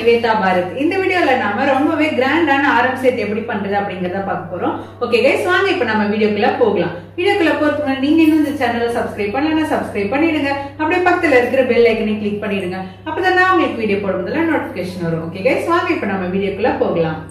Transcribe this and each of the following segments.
நிவேதா பாரத் இந்த வீடியோல நாம ரொம்பவே கிராண்டான ஆரம் செட் எப்படி பண்றது அப்படிங்கறத பார்க்க போறோம் ஓகே கைஸ் வாங்க இப்ப நம்ம வீடியோக்குள்ள போகலாம் வீடியோக்குள்ள போறதுக்கு முன்னாடி நீங்க இன்னும் இந்த சேனலை சப்ஸ்கிரைப் பண்ணலன்னா சப்ஸ்கிரைப் பண்ணிடுங்க அப்படியே பக்கத்துல இருக்கிற பெல் ஐக்கனை கிளிக் பண்ணிடுங்க அப்பதான் நான் உங்களுக்கு வீடியோ போடும்போதுல நோட்டிபிகேஷன் வரும் ஓகே கைஸ் வாங்க இப்ப நம்ம வீடியோக்குள்ள போகலாம்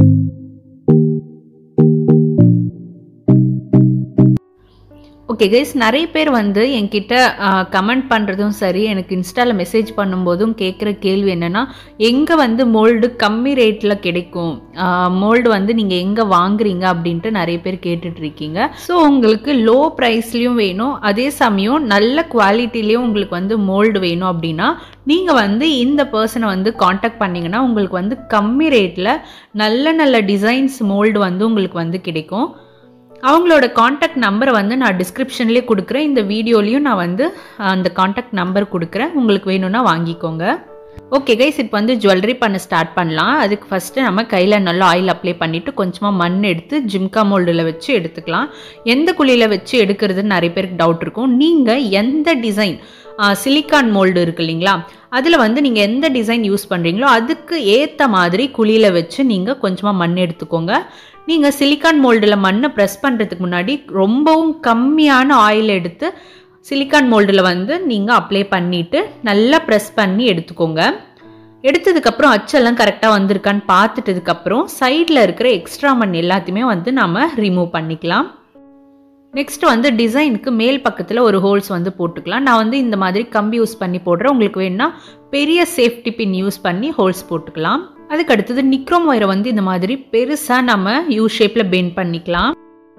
ஓகே கைஸ் நிறைய பேர் வந்து என்கிட்ட கமெண்ட் பண்ணுறதும் சரி எனக்கு இன்ஸ்டாவில் மெசேஜ் பண்ணும்போதும் கேட்குற கேள்வி என்னென்னா எங்கே வந்து மோல்டு கம்மி ரேட்டில் கிடைக்கும் மோல்டு வந்து நீங்கள் எங்கே வாங்குறீங்க அப்படின்ட்டு நிறைய பேர் கேட்டுட்ருக்கீங்க ஸோ உங்களுக்கு லோ ப்ரைஸ்லேயும் வேணும் அதே சமயம் நல்ல குவாலிட்டிலையும் உங்களுக்கு வந்து மோல்டு வேணும் அப்படின்னா நீங்கள் வந்து இந்த பர்சனை வந்து காண்டாக்ட் பண்ணிங்கன்னா உங்களுக்கு வந்து கம்மி ரேட்டில் நல்ல நல்ல டிசைன்ஸ் மோல்டு வந்து உங்களுக்கு வந்து கிடைக்கும் அவங்களோட காண்டாக்ட் நம்பரை வந்து நான் டிஸ்கிரிப்ஷன்லேயே கொடுக்குறேன் இந்த வீடியோலையும் நான் வந்து அந்த காண்டாக்ட் நம்பர் கொடுக்குறேன் உங்களுக்கு வேணும்னா வாங்கிக்கோங்க ஓகே கைஸ் இப்போ வந்து ஜுவல்லரி பண்ண ஸ்டார்ட் பண்ணலாம் அதுக்கு ஃபஸ்ட்டு நம்ம கையில் நல்லா ஆயில் அப்ளை பண்ணிவிட்டு கொஞ்சமாக மண் எடுத்து ஜிம்கா மோல்டில் வச்சு எடுத்துக்கலாம் எந்த குழியில் வச்சு எடுக்கிறதுன்னு நிறைய பேருக்கு டவுட் இருக்கும் நீங்கள் எந்த டிசைன் சிலிக்கான் மோல்டு இருக்கு இல்லைங்களா அதில் வந்து நீங்கள் எந்த டிசைன் யூஸ் பண்ணுறீங்களோ அதுக்கு ஏற்ற மாதிரி குழியில் வச்சு நீங்கள் கொஞ்சமாக மண் எடுத்துக்கோங்க நீங்கள் சிலிக்கான் மோல்டில் மண்ணை ப்ரெஸ் பண்ணுறதுக்கு முன்னாடி ரொம்பவும் கம்மியான ஆயில் எடுத்து சிலிக்கான் மோல்டில் வந்து நீங்கள் அப்ளை பண்ணிவிட்டு நல்லா ப்ரெஸ் பண்ணி எடுத்துக்கோங்க எடுத்ததுக்கப்புறம் அச்செல்லாம் கரெக்டாக வந்திருக்கான்னு பார்த்துட்டதுக்கப்புறம் சைடில் இருக்கிற எக்ஸ்ட்ரா மண் எல்லாத்தையுமே வந்து நம்ம ரிமூவ் பண்ணிக்கலாம் நெக்ஸ்ட் வந்து டிசைனுக்கு மேல் பக்கத்தில் ஒரு ஹோல்ஸ் வந்து போட்டுக்கலாம் நான் வந்து இந்த மாதிரி கம்பி யூஸ் பண்ணி போடுறேன் உங்களுக்கு வேணுன்னா பெரிய சேஃப்டி பின் யூஸ் பண்ணி ஹோல்ஸ் போட்டுக்கலாம் அதுக்கு அடுத்தது நிக்ரோம் ஒயரை வந்து இந்த மாதிரி பெருசாக நம்ம யூ ஷேப்பில் பெண்ட் பண்ணிக்கலாம்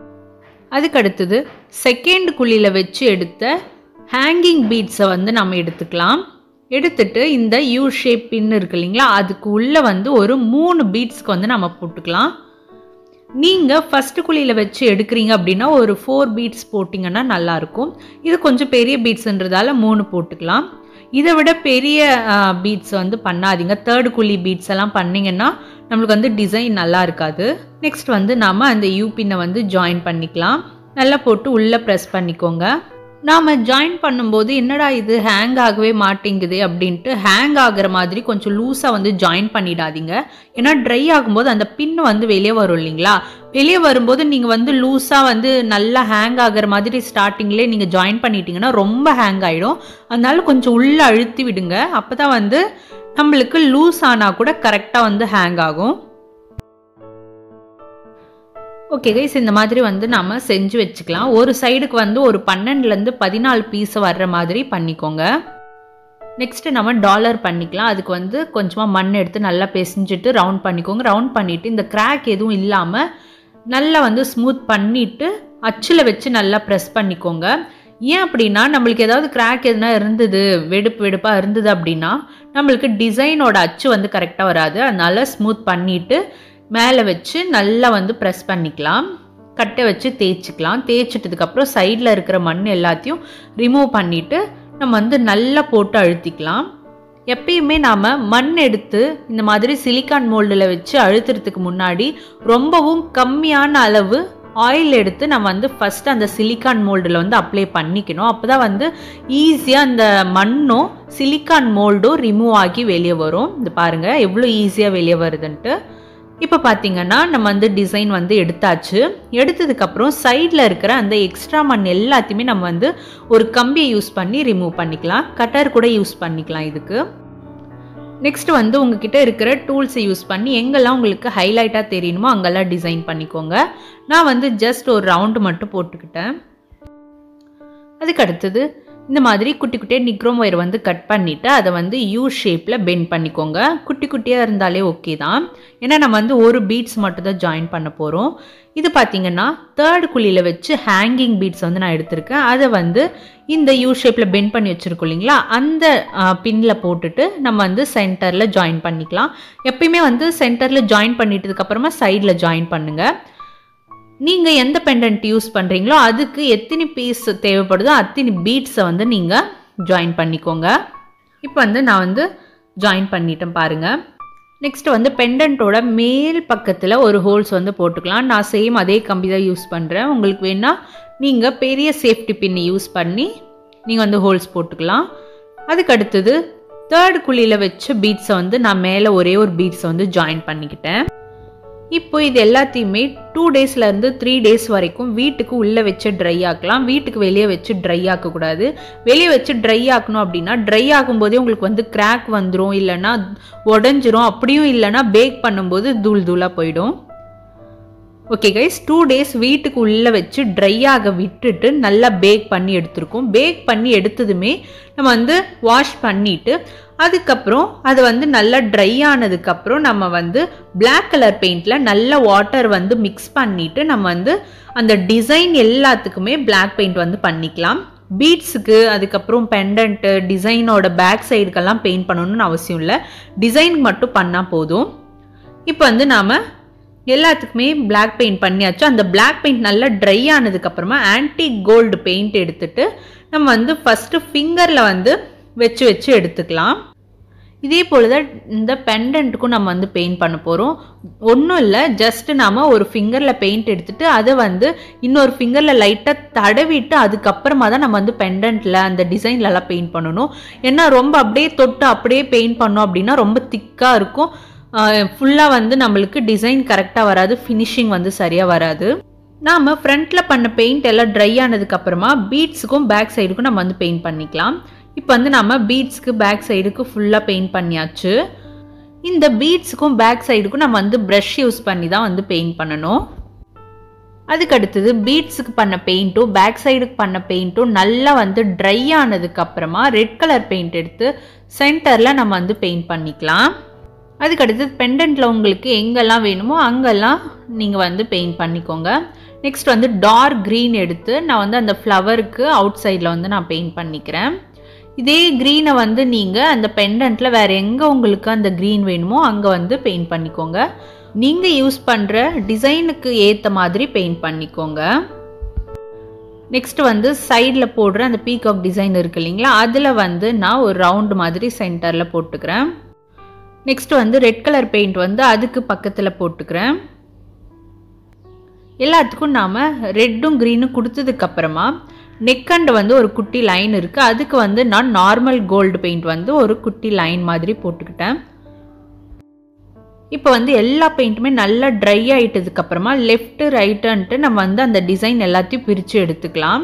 அதுக்கு அடுத்தது செகண்ட் குழியில் வச்சு எடுத்த ஹேங்கிங் பீட்ஸை வந்து நம்ம எடுத்துக்கலாம் எடுத்துட்டு இந்த யூ ஷேப் பின் இருக்கு இல்லைங்களா அதுக்கு உள்ளே வந்து ஒரு மூணு பீட்ஸ்க்கு வந்து நம்ம போட்டுக்கலாம் நீங்கள் ஃபஸ்ட்டு குழியில் வச்சு எடுக்கிறீங்க அப்படின்னா ஒரு ஃபோர் பீட்ஸ் போட்டிங்கன்னா நல்லாயிருக்கும் இது கொஞ்சம் பெரிய பீட்ஸுன்றதால மூணு போட்டுக்கலாம் இதை விட பெரிய பீட்ஸ் வந்து பண்ணாதீங்க தேர்ட் குழி பீட்ஸ் எல்லாம் பண்ணிங்கன்னா நம்மளுக்கு வந்து டிசைன் நல்லா இருக்காது நெக்ஸ்ட் வந்து நாம் அந்த யூபின்னை வந்து ஜாயின் பண்ணிக்கலாம் நல்லா போட்டு உள்ளே ப்ரெஸ் பண்ணிக்கோங்க நாம் ஜாயின் பண்ணும்போது என்னடா இது ஹேங் ஆகவே மாட்டேங்குது அப்படின்ட்டு ஹேங் ஆகிற மாதிரி கொஞ்சம் லூஸாக வந்து ஜாயின் பண்ணிடாதீங்க ஏன்னா ட்ரை ஆகும்போது அந்த பின் வந்து வெளியே வரும் இல்லைங்களா வெளியே வரும்போது நீங்கள் வந்து லூஸாக வந்து நல்லா ஹேங் ஆகிற மாதிரி ஸ்டார்டிங்லேயே நீங்கள் ஜாயின் பண்ணிட்டீங்கன்னா ரொம்ப ஹேங் ஆகிடும் அதனால கொஞ்சம் உள்ளே அழுத்தி விடுங்க அப்போ தான் வந்து நம்மளுக்கு லூஸ் ஆனால் கூட கரெக்டாக வந்து ஹேங் ஆகும் ஓகே கைஸ் இந்த மாதிரி வந்து நம்ம செஞ்சு வச்சுக்கலாம் ஒரு சைடுக்கு வந்து ஒரு பன்னெண்டுலேருந்து பதினாலு பீஸ் வர்ற மாதிரி பண்ணிக்கோங்க நெக்ஸ்ட்டு நம்ம டாலர் பண்ணிக்கலாம் அதுக்கு வந்து கொஞ்சமாக மண் எடுத்து நல்லா பிசைஞ்சிட்டு ரவுண்ட் பண்ணிக்கோங்க ரவுண்ட் பண்ணிவிட்டு இந்த கிராக் எதுவும் இல்லாமல் நல்லா வந்து ஸ்மூத் பண்ணிவிட்டு அச்சில் வச்சு நல்லா ப்ரெஸ் பண்ணிக்கோங்க ஏன் அப்படின்னா நம்மளுக்கு ஏதாவது கிராக் எதுனா இருந்தது வெடுப்பு வெடுப்பாக இருந்தது அப்படின்னா நம்மளுக்கு டிசைனோட அச்சு வந்து கரெக்டாக வராது அதனால ஸ்மூத் பண்ணிவிட்டு மேலே வச்சு நல்லா வந்து ப்ரெஸ் பண்ணிக்கலாம் கட்டை வச்சு தேய்ச்சிக்கலாம் தேய்ச்சிட்டதுக்கப்புறம் சைடில் இருக்கிற மண் எல்லாத்தையும் ரிமூவ் பண்ணிவிட்டு நம்ம வந்து நல்லா போட்டு அழுத்திக்கலாம் எப்பயுமே நாம் மண் எடுத்து இந்த மாதிரி சிலிக்கான் மோல்டில் வச்சு அழுத்துறதுக்கு முன்னாடி ரொம்பவும் கம்மியான அளவு ஆயில் எடுத்து நம்ம வந்து ஃபஸ்ட்டு அந்த சிலிக்கான் மோல்டில் வந்து அப்ளை பண்ணிக்கணும் அப்போ தான் வந்து ஈஸியாக அந்த மண்ணும் சிலிக்கான் மோல்டும் ரிமூவ் ஆகி வெளியே வரும் இந்த பாருங்கள் எவ்வளோ ஈஸியாக வெளியே வருதுன்ட்டு இப்போ பார்த்தீங்கன்னா நம்ம வந்து டிசைன் வந்து எடுத்தாச்சு எடுத்ததுக்கப்புறம் சைடில் இருக்கிற அந்த எக்ஸ்ட்ரா மண் எல்லாத்தையுமே நம்ம வந்து ஒரு கம்பியை யூஸ் பண்ணி ரிமூவ் பண்ணிக்கலாம் கட்டர் கூட யூஸ் பண்ணிக்கலாம் இதுக்கு நெக்ஸ்ட் வந்து உங்ககிட்ட இருக்கிற டூல்ஸை யூஸ் பண்ணி எங்கெல்லாம் உங்களுக்கு ஹைலைட்டாக தெரியணுமோ அங்கெல்லாம் டிசைன் பண்ணிக்கோங்க நான் வந்து ஜஸ்ட் ஒரு ரவுண்டு மட்டும் போட்டுக்கிட்டேன் அதுக்கு அடுத்தது இந்த மாதிரி குட்டி குட்டியாக நிக்ரோம் ஒயர் வந்து கட் பண்ணிவிட்டு அதை வந்து யூ ஷேப்பில் பெண்ட் பண்ணிக்கோங்க குட்டி குட்டியாக இருந்தாலே ஓகே தான் ஏன்னா நம்ம வந்து ஒரு பீட்ஸ் மட்டும் தான் ஜாயின் பண்ண போகிறோம் இது பார்த்திங்கன்னா தேர்ட் குழியில் வச்சு ஹேங்கிங் பீட்ஸ் வந்து நான் எடுத்திருக்கேன் அதை வந்து இந்த யூ ஷேப்பில் பெண்ட் பண்ணி வச்சுருக்கோம் இல்லைங்களா அந்த பின்னில் போட்டுட்டு நம்ம வந்து சென்டரில் ஜாயின் பண்ணிக்கலாம் எப்பயுமே வந்து சென்டரில் ஜாயின் பண்ணிட்டதுக்கப்புறமா சைடில் ஜாயின் பண்ணுங்கள் நீங்கள் எந்த பெண்டன்ட் யூஸ் பண்ணுறீங்களோ அதுக்கு எத்தனை பீஸ் தேவைப்படுதோ அத்தனை பீட்ஸை வந்து நீங்கள் ஜாயின் பண்ணிக்கோங்க இப்போ வந்து நான் வந்து ஜாயின் பண்ணிட்டேன் பாருங்கள் நெக்ஸ்ட் வந்து பெண்டன்ட்டோட மேல் பக்கத்தில் ஒரு ஹோல்ஸ் வந்து போட்டுக்கலாம் நான் சேம் அதே கம்பி தான் யூஸ் பண்ணுறேன் உங்களுக்கு வேணால் நீங்கள் பெரிய சேஃப்டி பின் யூஸ் பண்ணி நீங்கள் வந்து ஹோல்ஸ் போட்டுக்கலாம் அதுக்கு அடுத்தது தேர்ட் குழியில் வச்ச பீட்ஸை வந்து நான் மேலே ஒரே ஒரு பீட்ஸை வந்து ஜாயின் பண்ணிக்கிட்டேன் இப்போ இது எல்லாத்தையுமே டூ டேஸ்லேருந்து த்ரீ டேஸ் வரைக்கும் வீட்டுக்கு உள்ளே வச்சு ட்ரை ஆக்கலாம் வீட்டுக்கு வெளியே வச்சு ட்ரை ஆக்கக்கூடாது வெளியே வச்சு ட்ரை ஆக்கணும் அப்படின்னா ட்ரை ஆகும்போதே உங்களுக்கு வந்து கிராக் வந்துடும் இல்லைன்னா உடஞ்சிரும் அப்படியும் இல்லைன்னா பேக் பண்ணும்போது தூள் தூளாக போயிடும் ஓகே கைஸ் டூ டேஸ் வீட்டுக்கு உள்ளே வச்சு ட்ரை ஆக விட்டுட்டு நல்லா பேக் பண்ணி எடுத்திருக்கோம் பேக் பண்ணி எடுத்ததுமே நம்ம வந்து வாஷ் பண்ணிவிட்டு அதுக்கப்புறம் அது வந்து நல்லா ட்ரை ஆனதுக்கப்புறம் நம்ம வந்து பிளாக் கலர் பெயிண்டில் நல்ல வாட்டர் வந்து மிக்ஸ் பண்ணிவிட்டு நம்ம வந்து அந்த டிசைன் எல்லாத்துக்குமே பிளாக் பெயிண்ட் வந்து பண்ணிக்கலாம் பீட்ஸுக்கு அதுக்கப்புறம் பெண்டன்ட்டு டிசைனோட பேக் சைடுக்கெல்லாம் பெயிண்ட் பண்ணணும்னு அவசியம் இல்லை டிசைன் மட்டும் பண்ணால் போதும் இப்போ வந்து நாம் எல்லாத்துக்குமே பிளாக் பெயிண்ட் பண்ணியாச்சு அந்த பிளாக் பெயிண்ட் நல்லா ட்ரை ஆனதுக்கப்புறமா ஆன்டி கோல்டு பெயிண்ட் எடுத்துட்டு நம்ம வந்து ஃபஸ்ட்டு ஃபிங்கரில் வந்து வச்சு வச்சு எடுத்துக்கலாம் இதே போல் தான் இந்த பெண்டன்ட்டுக்கும் நம்ம வந்து பெயிண்ட் பண்ண போகிறோம் ஒன்றும் இல்லை ஜஸ்ட் நாம் ஒரு ஃபிங்கரில் பெயிண்ட் எடுத்துட்டு அதை வந்து இன்னொரு ஃபிங்கரில் லைட்டாக தடவிட்டு அதுக்கப்புறமா தான் நம்ம வந்து பெண்டன்ட்டில் அந்த டிசைன்லலாம் பெயிண்ட் பண்ணணும் ஏன்னா ரொம்ப அப்படியே தொட்டு அப்படியே பெயிண்ட் பண்ணோம் அப்படின்னா ரொம்ப திக்காக இருக்கும் ஃபுல்லாக வந்து நம்மளுக்கு டிசைன் கரெக்டாக வராது ஃபினிஷிங் வந்து சரியாக வராது நாம் ஃப்ரண்ட்டில் பண்ண பெயிண்ட் எல்லாம் ட்ரை ஆனதுக்கப்புறமா பீட்ஸுக்கும் பேக் சைடுக்கும் நம்ம வந்து பெயிண்ட் பண்ணிக்கலாம் இப்போ வந்து நம்ம பீட்ஸ்க்கு பேக் சைடுக்கு ஃபுல்லாக பெயிண்ட் பண்ணியாச்சு இந்த பீட்ஸுக்கும் பேக் சைடுக்கும் நம்ம வந்து ப்ரஷ் யூஸ் பண்ணி தான் வந்து பெயிண்ட் பண்ணணும் அதுக்கு அடுத்தது பீட்ஸுக்கு பண்ண பெயிண்ட்டும் பேக் சைடுக்கு பண்ண பெயிண்ட்டும் நல்லா வந்து ட்ரை ஆனதுக்கப்புறமா ரெட் கலர் பெயிண்ட் எடுத்து சென்டரில் நம்ம வந்து பெயிண்ட் பண்ணிக்கலாம் அதுக்கு அடுத்தது பெண்டன்ட்டில் உங்களுக்கு எங்கெல்லாம் வேணுமோ அங்கெல்லாம் நீங்கள் வந்து பெயிண்ட் பண்ணிக்கோங்க நெக்ஸ்ட் வந்து டார்க் க்ரீன் எடுத்து நான் வந்து அந்த ஃப்ளவருக்கு அவுட் சைடில் வந்து நான் பெயிண்ட் பண்ணிக்கிறேன் இதே க்ரீனை வந்து நீங்கள் அந்த பெண்டன்ட்டில் வேறு எங்கே உங்களுக்கு அந்த க்ரீன் வேணுமோ அங்கே வந்து பெயிண்ட் பண்ணிக்கோங்க நீங்கள் யூஸ் பண்ணுற டிசைனுக்கு ஏற்ற மாதிரி பெயிண்ட் பண்ணிக்கோங்க நெக்ஸ்ட் வந்து சைடில் போடுற அந்த பீகாக் டிசைன் இருக்கு இல்லைங்களா அதில் வந்து நான் ஒரு ரவுண்டு மாதிரி சென்டரில் போட்டுக்கிறேன் நெக்ஸ்ட் வந்து ரெட் கலர் பெயிண்ட் வந்து அதுக்கு பக்கத்தில் போட்டுக்கிறேன் எல்லாத்துக்கும் நாம் ரெட்டும் க்ரீனும் கொடுத்ததுக்கப்புறமா நெக்கண்ட் வந்து ஒரு குட்டி லைன் இருக்குது அதுக்கு வந்து நான் நார்மல் கோல்டு பெயிண்ட் வந்து ஒரு குட்டி லைன் மாதிரி போட்டுக்கிட்டேன் இப்போ வந்து எல்லா பெயிண்ட்டுமே நல்லா ட்ரை ஆகிட்டதுக்கப்புறமா லெஃப்ட்டு ரைட்டுன்ட்டு நம்ம வந்து அந்த டிசைன் எல்லாத்தையும் பிரித்து எடுத்துக்கலாம்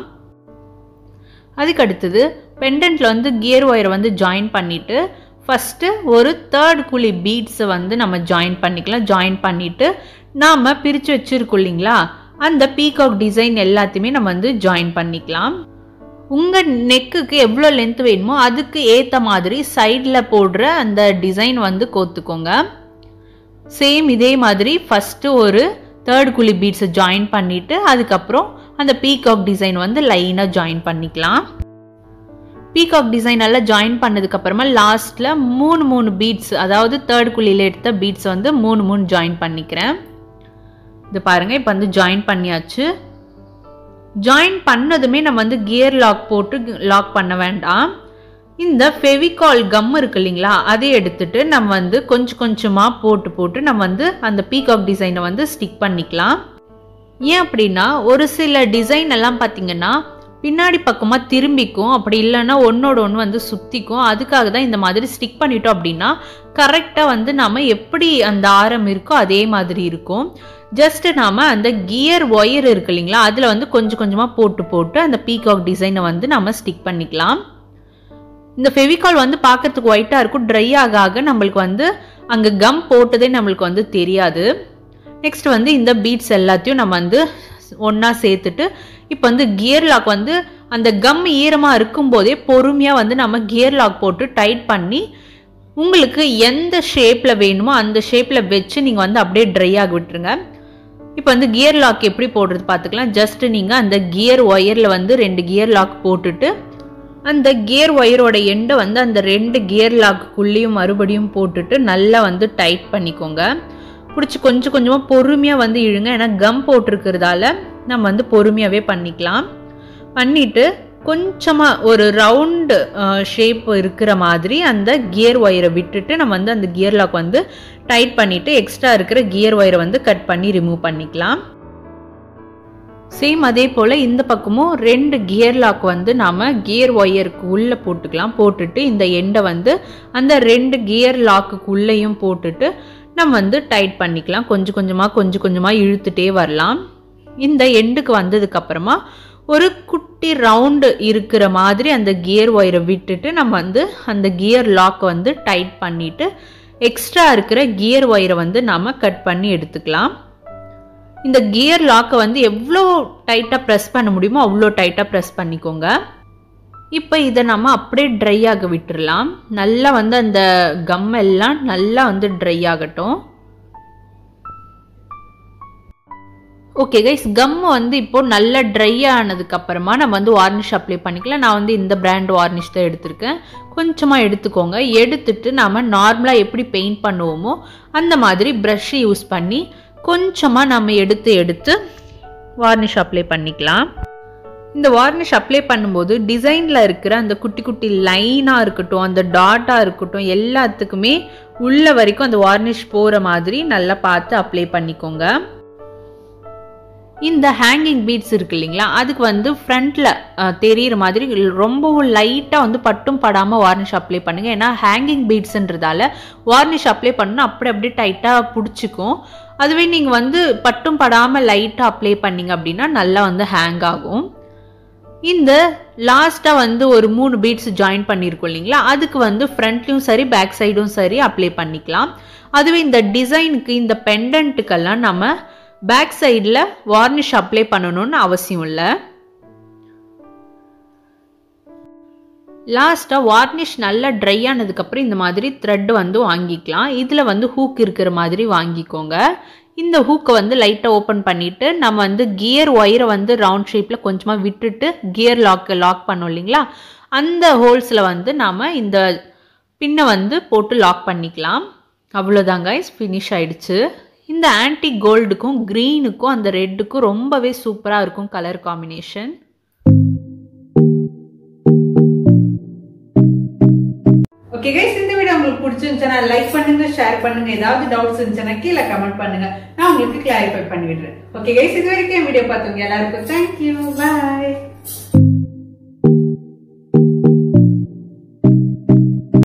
அதுக்கு அடுத்தது பெண்டன்ட்டில் வந்து கியர் ஒயரை வந்து ஜாயின் பண்ணிவிட்டு ஃபஸ்ட்டு ஒரு தேர்ட் குழி பீட்ஸை வந்து நம்ம ஜாயின் பண்ணிக்கலாம் ஜாயின் பண்ணிவிட்டு நாம் பிரித்து வச்சுருக்கோம் இல்லைங்களா அந்த பீகாக் டிசைன் எல்லாத்தையுமே நம்ம வந்து ஜாயின் பண்ணிக்கலாம் உங்கள் நெக்குக்கு எவ்வளோ லென்த் வேணுமோ அதுக்கு ஏற்ற மாதிரி சைடில் போடுற அந்த டிசைன் வந்து கோத்துக்கோங்க சேம் இதே மாதிரி ஃபஸ்ட்டு ஒரு தேர்ட் குழி பீட்ஸை ஜாயின் பண்ணிவிட்டு அதுக்கப்புறம் அந்த பீகாக் டிசைன் வந்து லைனாக ஜாயின் பண்ணிக்கலாம் பீகாக் டிசைன் எல்லாம் ஜாயின் பண்ணதுக்கப்புறமா லாஸ்ட்டில் மூணு மூணு பீட்ஸ் அதாவது தேர்ட் குழியில் எடுத்த பீட்ஸ் வந்து மூணு மூணு ஜாயின் பண்ணிக்கிறேன் இது பாருங்கள் இப்போ வந்து ஜாயின் பண்ணியாச்சு ஜாயின் பண்ணதுமே நம்ம வந்து கியர் லாக் போட்டு லாக் பண்ண வேண்டாம் இந்த ஃபெவிகால் கம் இருக்கு இல்லைங்களா அதை எடுத்துட்டு நம்ம வந்து கொஞ்சம் கொஞ்சமாக போட்டு போட்டு நம்ம வந்து அந்த பீகாக் டிசைனை வந்து ஸ்டிக் பண்ணிக்கலாம் ஏன் அப்படின்னா ஒரு சில டிசைன் எல்லாம் பார்த்தீங்கன்னா பின்னாடி பக்கமாக திரும்பிக்கும் அப்படி இல்லைன்னா ஒன்றோட ஒன்று வந்து சுற்றிக்கும் அதுக்காக தான் இந்த மாதிரி ஸ்டிக் பண்ணிட்டோம் அப்படின்னா கரெக்டாக வந்து நம்ம எப்படி அந்த ஆரம் இருக்கோ அதே மாதிரி இருக்கும் ஜஸ்ட் நாம் அந்த கியர் ஒயர் இருக்கு இல்லைங்களா அதில் வந்து கொஞ்சம் கொஞ்சமாக போட்டு போட்டு அந்த பீகாக் டிசைனை வந்து நம்ம ஸ்டிக் பண்ணிக்கலாம் இந்த ஃபெவிகால் வந்து பார்க்கறதுக்கு ஒயிட்டாக இருக்கும் ட்ரை ஆக ஆக நம்மளுக்கு வந்து அங்கே கம் போட்டதே நம்மளுக்கு வந்து தெரியாது நெக்ஸ்ட் வந்து இந்த பீட்ஸ் எல்லாத்தையும் நம்ம வந்து ஒன்றா சேர்த்துட்டு இப்போ வந்து கியர் லாக் வந்து அந்த கம் ஈரமாக இருக்கும்போதே பொறுமையாக வந்து நம்ம கியர் லாக் போட்டு டைட் பண்ணி உங்களுக்கு எந்த ஷேப்பில் வேணுமோ அந்த ஷேப்பில் வச்சு நீங்கள் வந்து அப்படியே ட்ரை ஆக விட்டுருங்க இப்போ வந்து கியர் லாக் எப்படி போடுறது பார்த்துக்கலாம் ஜஸ்ட் நீங்கள் அந்த கியர் ஒயரில் வந்து ரெண்டு கியர் லாக் போட்டுட்டு அந்த கியர் ஒயரோட எண்டை வந்து அந்த ரெண்டு கியர் லாக்குள்ளேயும் மறுபடியும் போட்டுட்டு நல்லா வந்து டைட் பண்ணிக்கோங்க பிடிச்சி கொஞ்சம் கொஞ்சமாக பொறுமையாக வந்து இழுங்க ஏன்னா கம் போட்டிருக்கிறதால நம்ம வந்து பொறுமையாகவே பண்ணிக்கலாம் பண்ணிவிட்டு கொஞ்சமாக ஒரு ரவுண்டு ஷேப் இருக்கிற மாதிரி அந்த கியர் ஒயரை விட்டுட்டு நம்ம வந்து அந்த கியர் லாக் வந்து டைட் பண்ணிவிட்டு எக்ஸ்ட்ரா இருக்கிற கியர் ஒயரை வந்து கட் பண்ணி ரிமூவ் பண்ணிக்கலாம் சேம் அதே போல் இந்த பக்கமும் ரெண்டு கியர் லாக் வந்து நாம் கியர் ஒயருக்கு உள்ளே போட்டுக்கலாம் போட்டுட்டு இந்த எண்டை வந்து அந்த ரெண்டு கியர் லாக்குக்கு உள்ளேயும் போட்டுட்டு நம்ம வந்து டைட் பண்ணிக்கலாம் கொஞ்சம் கொஞ்சமாக கொஞ்சம் கொஞ்சமாக இழுத்துட்டே வரலாம் இந்த எண்டுக்கு வந்ததுக்கப்புறமா ஒரு குட்டி ரவுண்டு இருக்கிற மாதிரி அந்த கியர் ஒயரை விட்டுட்டு நம்ம வந்து அந்த கியர் லாக்கை வந்து டைட் பண்ணிவிட்டு எக்ஸ்ட்ரா இருக்கிற கியர் ஒயரை வந்து நாம் கட் பண்ணி எடுத்துக்கலாம் இந்த கியர் லாக்கை வந்து எவ்வளோ டைட்டாக ப்ரெஸ் பண்ண முடியுமோ அவ்வளோ டைட்டாக ப்ரெஸ் பண்ணிக்கோங்க இப்போ இதை நம்ம அப்படியே ட்ரை ஆக விட்டுறலாம் நல்லா வந்து அந்த கம் எல்லாம் நல்லா வந்து ட்ரை ஆகட்டும் ஓகே கைஸ் கம் வந்து இப்போ நல்லா ட்ரை ஆனதுக்கு அப்புறமா நம்ம வந்து வார்னிஷ் அப்ளை பண்ணிக்கலாம் நான் வந்து இந்த பிராண்ட் வார்னிஷ் தான் எடுத்திருக்கேன் கொஞ்சமாக எடுத்துக்கோங்க எடுத்துட்டு நம்ம நார்மலாக எப்படி பெயிண்ட் பண்ணுவோமோ அந்த மாதிரி ப்ரஷ் யூஸ் பண்ணி கொஞ்சமாக நம்ம எடுத்து எடுத்து வார்னிஷ் அப்ளை பண்ணிக்கலாம் இந்த வார்னிஷ் அப்ளை பண்ணும்போது டிசைனில் இருக்கிற அந்த குட்டி குட்டி லைனாக இருக்கட்டும் அந்த டாட்டாக இருக்கட்டும் எல்லாத்துக்குமே உள்ள வரைக்கும் அந்த வார்னிஷ் போகிற மாதிரி நல்லா பார்த்து அப்ளை பண்ணிக்கோங்க இந்த ஹேங்கிங் பீட்ஸ் இருக்கு இல்லைங்களா அதுக்கு வந்து ஃப்ரண்ட்டில் தெரியிற மாதிரி ரொம்பவும் லைட்டாக வந்து பட்டும் படாமல் வார்னிஷ் அப்ளை பண்ணுங்கள் ஏன்னா ஹேங்கிங் பீட்ஸுன்றதால வார்னிஷ் அப்ளை பண்ணணும் அப்படி அப்படியே டைட்டாக பிடிச்சிக்கும் அதுவே நீங்கள் வந்து பட்டும் படாமல் லைட்டாக அப்ளை பண்ணீங்க அப்படின்னா நல்லா வந்து ஹேங் ஆகும் இந்த லாஸ்ட்டாக வந்து ஒரு மூணு பீட்ஸ் ஜாயின் பண்ணியிருக்கோம் இல்லைங்களா அதுக்கு வந்து ஃப்ரண்ட்லேயும் சரி பேக் சைடும் சரி அப்ளை பண்ணிக்கலாம் அதுவே இந்த டிசைனுக்கு இந்த பெண்டன்ட்டுக்கெல்லாம் நம்ம பேக் சைடில் வார்னிஷ் அப்ளை பண்ணணும்னு அவசியம் இல்லை லாஸ்ட்டாக வார்னிஷ் நல்லா ட்ரை ஆனதுக்கப்புறம் இந்த மாதிரி த்ரெட் வந்து வாங்கிக்கலாம் இதில் வந்து ஹூக் இருக்கிற மாதிரி வாங்கிக்கோங்க இந்த ஹூக்கை வந்து லைட்டாக ஓப்பன் பண்ணிவிட்டு நம்ம வந்து கியர் ஒயரை வந்து ரவுண்ட் ஷேப்பில் கொஞ்சமாக விட்டுட்டு கியர் லாக்கை லாக் பண்ணோம் இல்லைங்களா அந்த ஹோல்ஸில் வந்து நாம் இந்த பின்னை வந்து போட்டு லாக் பண்ணிக்கலாம் அவ்வளோதாங்க ஃபினிஷ் ஆயிடுச்சு இந்த ஆன்டி கோல்டுக்கும் க்ரீனுக்கும் அந்த ரெட்டுக்கும் ரொம்பவே சூப்பராக இருக்கும் கலர் காம்பினேஷன் ஓகே கைஸ் இந்த வீடியோ உங்களுக்கு பிடிச்சிருந்துச்சுன்னா லைக் பண்ணுங்க ஷேர் பண்ணுங்க ஏதாவது டவுட்ஸ் இருந்துச்சுன்னா கீழே கமெண்ட் பண்ணுங்க நான் உங்களுக்கு கிளாரிஃபை பண்ணி விடுறேன் ஓகே கைஸ் இது வரைக்கும் என் வீடியோ பார்த்தவங்க எல்லாருக்கும் தேங்க்யூ பாய்